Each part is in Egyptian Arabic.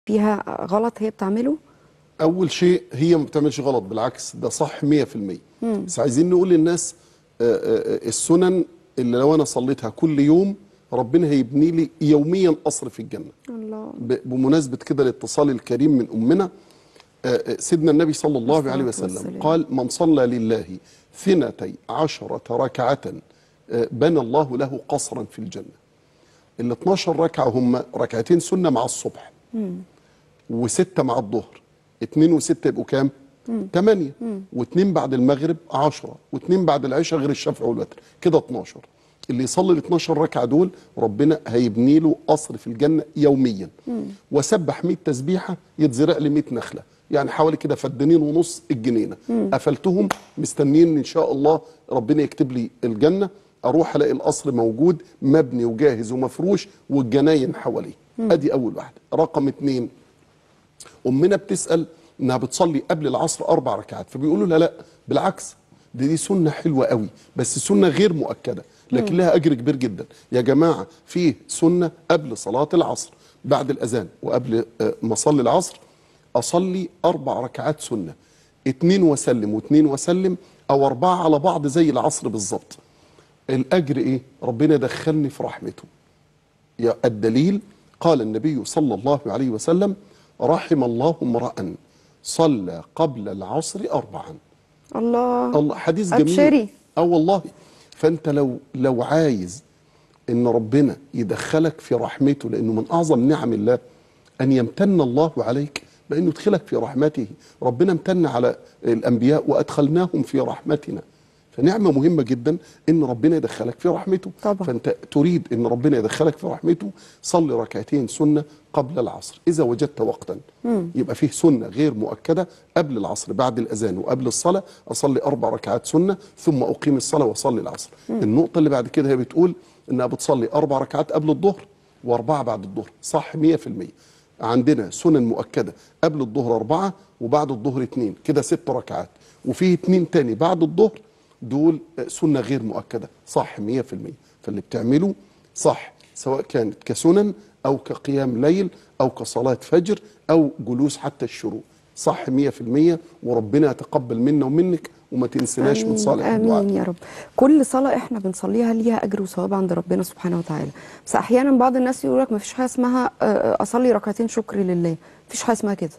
فيها غلط هي بتعمله اول شيء هي ما بتعملش غلط بالعكس ده صح 100% بس عايزين نقول للناس آه، آه، السنن اللي لو انا صليتها كل يوم ربنا هيبني لي يوميا قصر في الجنه الله ب- بمناسبه كده الاتصال الكريم من امنا آه، آه، سيدنا النبي صلى الله الصلاة عليه وسلم والسلام. قال من صلى لله ثنتي عشرة ركعة آه، بنى الله له قصرا في الجنة ال 12 ركعة هم ركعتين سنة مع الصبح وستة مع الظهر اتنين وستة يبقوا كام؟ تمانية واتنين بعد المغرب عشرة واتنين بعد العشاء غير الشفع والوتر كده 12 اللي يصلي ال 12 ركعة دول ربنا هيبني له قصر في الجنة يوميا وسبح 100 تسبيحة يتزرع لي 100 نخلة يعني حوالي كده فدانين ونص الجنينة قفلتهم مستنيين ان شاء الله ربنا يكتب لي الجنة اروح الاقي القصر موجود مبني وجاهز ومفروش والجناين حواليه ادي اول واحدة رقم اتنين امنا بتسال انها بتصلي قبل العصر اربع ركعات فبيقولوا لها لا بالعكس دي دي سنه حلوه قوي بس سنه غير مؤكده لكن لها اجر كبير جدا يا جماعه فيه سنه قبل صلاه العصر بعد الاذان وقبل آه، ما اصلي العصر اصلي اربع ركعات سنه اتنين وسلم واتنين وسلم او اربعه على بعض زي العصر بالظبط الاجر ايه ربنا دخلني في رحمته يا الدليل قال النبي صلى الله عليه وسلم رحم الله امرأ صلى قبل العصر أربعا الله الله حديث جميل أبشري. اه والله فانت لو لو عايز ان ربنا يدخلك في رحمته لانه من اعظم نعم الله ان يمتن الله عليك بانه يدخلك في رحمته ربنا امتن على الانبياء وادخلناهم في رحمتنا فنعمه مهمه جدا ان ربنا يدخلك في رحمته طبعا. فانت تريد ان ربنا يدخلك في رحمته صلي ركعتين سنه قبل العصر اذا وجدت وقتا يبقى فيه سنه غير مؤكده قبل العصر بعد الاذان وقبل الصلاه اصلي اربع ركعات سنه ثم اقيم الصلاه واصلي العصر النقطه اللي بعد كده هي بتقول انها بتصلي اربع ركعات قبل الظهر واربعه بعد الظهر صح 100% عندنا سنن مؤكده قبل الظهر اربعه وبعد الظهر اثنين كده ست ركعات وفيه اثنين تاني بعد الظهر دول سنه غير مؤكده صح 100% فاللي بتعمله صح سواء كانت كسنن او كقيام ليل او كصلاه فجر او جلوس حتى الشروق صح 100% وربنا يتقبل منا ومنك وما تنسناش من آمين صالح آمين الدعاء يا رب كل صلاة احنا بنصليها ليها أجر وثواب عند ربنا سبحانه وتعالى بس أحيانا بعض الناس يقول لك ما فيش حاجة اسمها آه، أصلي ركعتين شكر لله ما فيش حاجة اسمها كده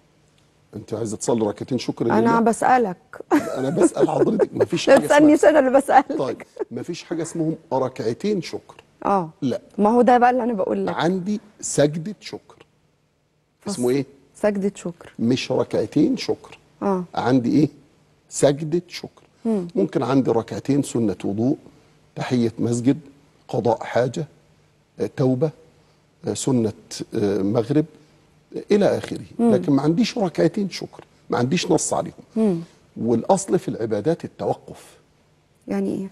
انت عايزه تصلي ركعتين شكر لله أنا بسألك انا بسال حضرتك ما فيش لا حاجه تسألني اسمها أنا اللي بسألك طيب ما فيش حاجه اسمهم ركعتين شكر اه لا ما هو ده بقى اللي أنا بقول لك عندي سجده شكر اسمه ايه سجدة شكر مش ركعتين شكر اه عندي ايه سجدة شكر ممكن عندي ركعتين سنة وضوء تحية مسجد قضاء حاجة آه، توبة آه، سنة آه، مغرب آه، إلى آخره لكن ما عنديش ركعتين شكر ما عنديش نص عليهم والأصل في العبادات التوقف يعني إيه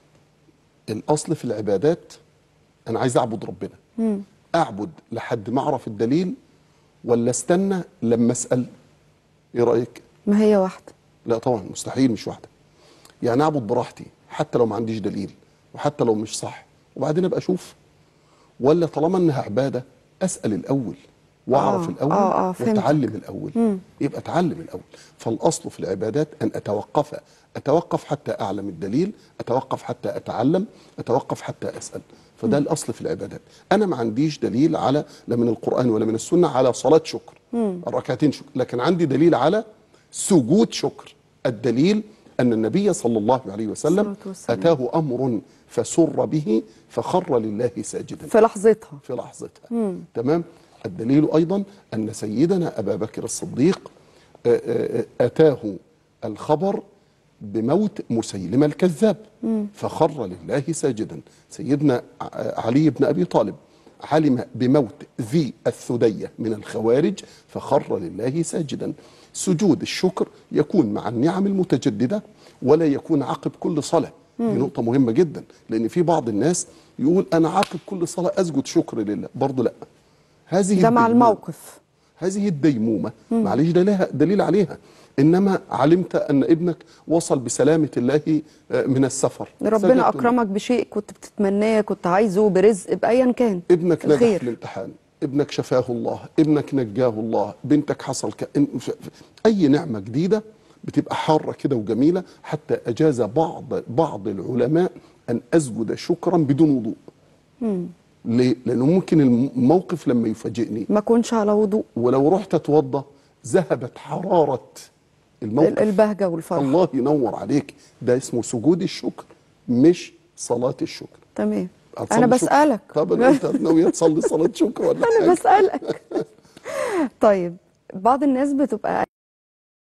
الأصل في العبادات أنا عايز أعبد ربنا أعبد لحد ما أعرف الدليل ولا استنى لما أسأل إيه رأيك؟ ما هي واحدة لا طبعا مستحيل مش واحده يعني اعبد براحتي حتى لو ما عنديش دليل وحتى لو مش صح وبعدين ابقى اشوف ولا طالما انها عباده اسال الاول واعرف آه، الاول آه، آه، فهمتك. واتعلم الاول يبقى اتعلم الاول فالاصل في العبادات ان اتوقف اتوقف حتى اعلم الدليل اتوقف حتى اتعلم اتوقف حتى اسال فده الاصل في العبادات انا ما عنديش دليل على لا من القران ولا من السنه على صلاه شكر الركعتين شكر لكن عندي دليل على سجود شكر الدليل أن النبي صلى الله عليه وسلم الصلاة والسلام. أتاه أمر فسر به فخر لله ساجدا في لحظتها في لحظتها تمام الدليل أيضا أن سيدنا أبا بكر الصديق آه، آه، أتاه الخبر بموت مسيلمة الكذاب فخر لله ساجدا سيدنا ع- علي بن أبي طالب علم بموت ذي الثدية من الخوارج فخر لله ساجدا سجود الشكر يكون مع النعم المتجددة ولا يكون عقب كل صلاة دي نقطة مهمة جدا لأن في بعض الناس يقول أنا عقب كل صلاة أسجد شكر لله برضه لا هذه ده مع الديمومة- الموقف هذه الديمومة معلش ده لها دليل عليها إنما علمت أن ابنك وصل بسلامة الله آه، من السفر سجدت ربنا له. أكرمك بشيء كنت بتتمناه كنت عايزه برزق بأيا كان ابنك نجح الخير. في الامتحان ابنك شفاه الله ابنك نجاه الله بنتك حصل ك... إن- ف- ف- اي نعمه جديده بتبقى حاره كده وجميله حتى اجاز بعض بعض العلماء ان اسجد شكرا بدون وضوء ليه؟ لانه ممكن الموقف لما يفاجئني ما كنش على وضوء ولو رحت اتوضى ذهبت حراره الموقف ال- البهجه والفرح الله ينور عليك ده اسمه سجود الشكر مش صلاه الشكر تمام هتصلي انا شكر؟ بسالك طب انت ناويه تصلي صلاه شكر ولا انا حاجه بسالك طيب بعض الناس بتبقى